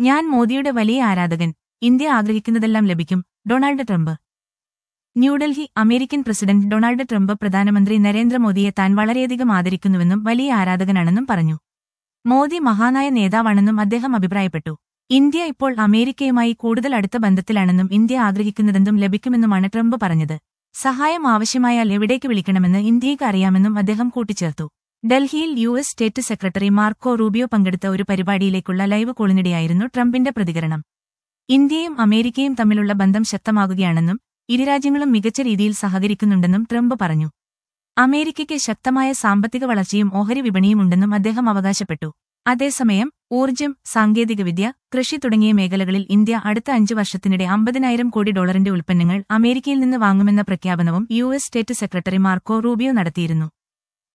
ഞാൻ മോദിയുടെ വലിയ ആരാധകൻ ഇന്ത്യ ആഗ്രഹിക്കുന്നതെല്ലാം ലഭിക്കും Donald Trump New Delhi American president Donald Trump പ്രധാനമന്ത്രി നരേന്ദ്രമോദിയെ താൻ വളരെയധികം ആദരിക്കുന്നുവെന്നും വലിയ ആരാധകനാണെന്നും പറഞ്ഞു മോദി മഹാനായ നേതാവാണെന്നും അദ്ദേഹം അഭിപ്രായപ്പെട്ടു ഇന്ത്യ ഇപ്പോൾ അമേരിക്കയുമായി കൂടുതൽ അടുത്ത ബന്ധത്തിലാണെന്നും ഇന്ത്യ ആഗ്രഹിക്കുന്നതെന്തും ലഭിക്കുമെന്നുമാണ് ട്രംപ് പറഞ്ഞത് സഹായം ആവശ്യമായാൽ എവിടേക്ക് വിളിക്കണമെന്ന് ഇന്ത്യയ്ക്ക് അറിയാമെന്നും അദ്ദേഹം കൂട്ടിച്ചേർത്തു ഡൽഹിയിൽ U S state secretary Marco Rubio പങ്കെടുത്ത ഒരു പരിപാടിയിലേക്കുള്ള ലൈവ് കോളിനിടെയായിരുന്നു ട്രംപിന്റെ പ്രതികരണം ഇന്ത്യയും അമേരിക്കയും തമ്മിലുള്ള ബന്ധം ശക്തമാകുകയാണെന്നും ഇരുരാജ്യങ്ങളും മികച്ച രീതിയിൽ സഹകരിക്കുന്നുണ്ടെന്നും ട്രംപ് പറഞ്ഞു അമേരിക്കയ്ക്ക് ശക്തമായ സാമ്പത്തിക വളർച്ചയും ഓഹരി വിപണിയും ഉണ്ടെന്നും അദ്ദേഹം അവകാശപ്പെട്ടു അതേസമയം ഊർജ്ജം സാങ്കേതികവിദ്യ കൃഷി തുടങ്ങിയ മേഖലകളിൽ ഇന്ത്യ അടുത്ത അഞ്ചു വർഷത്തിനിടെ അമ്പതിനായിരം കോടി ഡോളറിന്റെ ഉൽപ്പന്നങ്ങൾ അമേരിക്കയിൽ നിന്ന് വാങ്ങുമെന്ന പ്രഖ്യാപനവും U S state secretary Marco Rubio നടത്തിയിരുന്നു